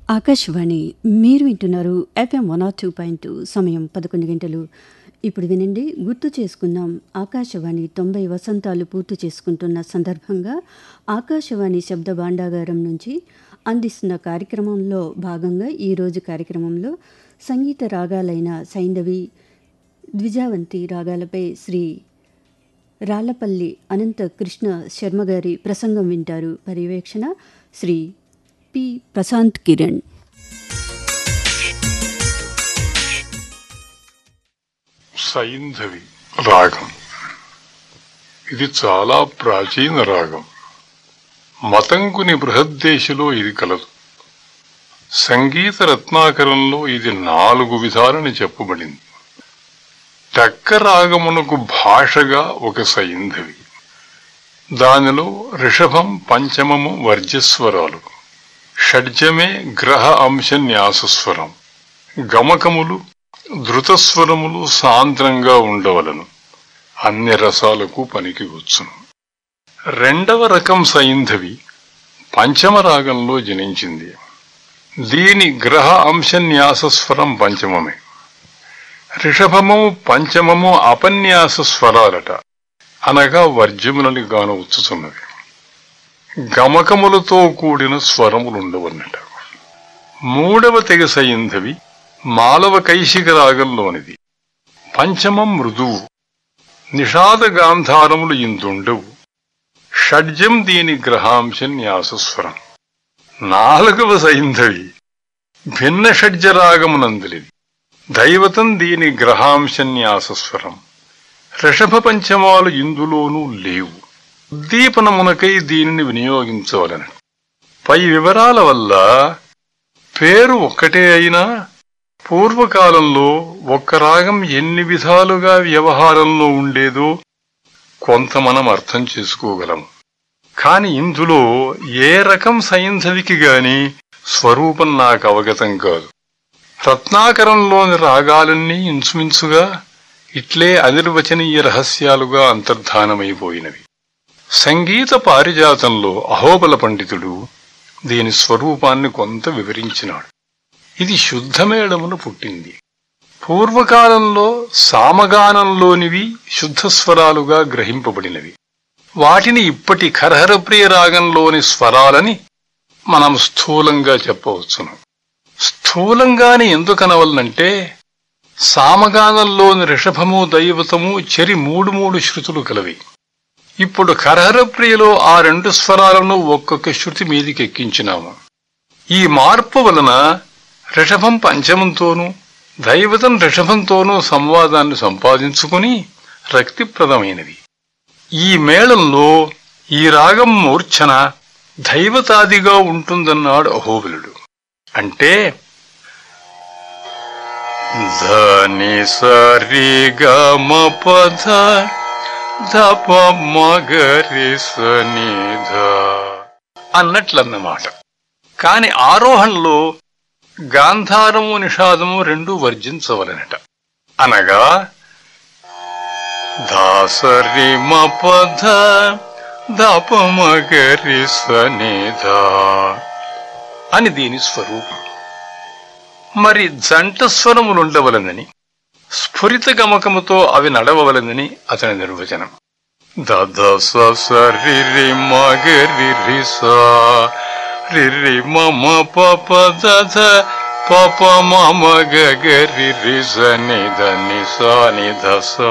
ఆకాశవాణి మీరు వింటున్నారు FM one R two point two సమయం పదకొండు గంటలు ఇప్పుడు వినండి గుర్తు చేసుకుందాం ఆకాశవాణి తొంభై వసంతాలు పూర్తి చేసుకుంటున్న సందర్భంగా ఆకాశవాణి శబ్ద భాండాగారం నుంచి అందిస్తున్న కార్యక్రమంలో భాగంగా ఈరోజు కార్యక్రమంలో సంగీత రాగాలైన సైంధవి ద్విజావంతి రాగాలపై శ్రీ రాళ్లపల్లి అనంత కృష్ణ శర్మ గారి ప్రసంగం వింటారు పర్యవేక్షణ శ్రీ పి ప్రశాంత్ కిరణ్ సైంధవి రాగం ఇది చాలా ప్రాచీన రాగం మతంకుని బృహద్దేశిలో ఇది కలదు సంగీత రత్నాకరంలో ఇది నాలుగు విధాలని చెప్పబడింది టక్క రాగమునకు భాషగా ఒక సైంధవి దానిలో ఋషభం పంచమము వర్జస్వరాలు షడ్జమే గ్రహ అంశ న్యాసస్వరం గమకములు ధృతస్వరములు సాంద్రంగా ఉండవలను అన్ని రసాలకు పనికి వచ్చును రెండవ రకం సైంధవి పంచమ రాగంలో జనించింది దీని గ్రహ అంశ న్యాసస్వరం పంచమమే రిషభము పంచమము అపన్యాస స్వరాలట అనగా వర్జములని గాను వచ్చుతున్నవి గమకములతో కూడిన స్వరములుండవన్నట మూడవ తెగ సైంధవి మాలవ కైశిక రాగంలోనిది పంచమం మృదువు నిషాద గాంధారములు ఇందుండవు షడ్జం దీని గ్రహాంశ న్యాసస్వరం నాలుగవ సైంధవి భిన్న షడ్జరాగమునందులిది దైవతం దీని గ్రహాంశ న్యాసస్వరం ఋషభ పంచమాలు ఇందులోనూ లేవు ఉద్దీపనమునకై దీనిని వినియోగించవలన పై వివరాల వల్ల పేరు ఒక్కటే అయినా పూర్వకాలంలో ఒక్క రాగం ఎన్ని విధాలుగా వ్యవహారంలో ఉండేదో కొంత మనం అర్థం చేసుకోగలం కాని ఇందులో ఏ రకం సైంధవికి గాని స్వరూపం నాకు అవగతం కాదు రత్నాకరంలోని రాగాలన్నీ ఇంచుమించుగా ఇట్లే అనిర్వచనీయ రహస్యాలుగా అంతర్ధానమైపోయినవి సంగీత పారిజాతంలో అహోబల పండితుడు దీని స్వరూపాన్ని కొంత వివరించినాడు ఇది శుద్ధమేళమును పుట్టింది పూర్వకాలంలో సామగానంలోనివి శుద్ధస్వరాలుగా గ్రహింపబడినవి వాటిని ఇప్పటి కరహరప్రియ రాగంలోని స్వరాలని మనం స్థూలంగా చెప్పవచ్చును స్థూలంగాని ఎందుకనవలనంటే సామగానంలోని రిషభము దైవతము చెరి మూడు మూడు శృతులు కలవి ఇప్పుడు కరహరప్రియలో ఆ రెండు స్వరాలను ఒక్కొక్క శృతి మీదికి ఎక్కించినాము ఈ మార్పు వలన రిషభం పంచమంతోనూ దైవతం రిషభంతోనూ సంవాదాన్ని సంపాదించుకుని రక్తిప్రదమైనవి ఈ మేళంలో ఈ రాగం మూర్ఛన దైవతాదిగా ఉంటుందన్నాడు అహోబలుడు అంటే ధని సరి గమ పధ ధప మగరి సనిధ అన్నట్లన్నమాట కాని ఆరోహణలో గాంధారము నిషాదము రెండు వర్జించవలనట అనగా దాసరి మపధ దప మగరి సనిధ అని దీని స్వరూపం మరి జంట స్వరములుండవలనని స్ఫురిత గమకముతో అవి నడవవలనని అతని నిర్వచనం దద సరి రి మగరి రి సా రి రి మమ పప దధ పప మమ గగరి రి సని ధని సాని ధసా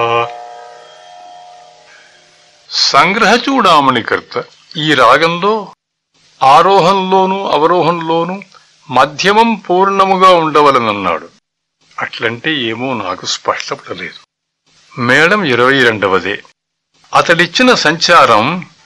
సంగ్రహ చూడామణికర్త ఈ రాగంలో ఆరోహంలోనూ అవరోహంలోనూ మధ్యమం పూర్ణముగా ఉండవలనన్నాడు అట్లంటే ఏమో నాకు స్పష్టపడలేదు మేడం ఇరవై రెండవదే అతడిచ్చిన సంచారం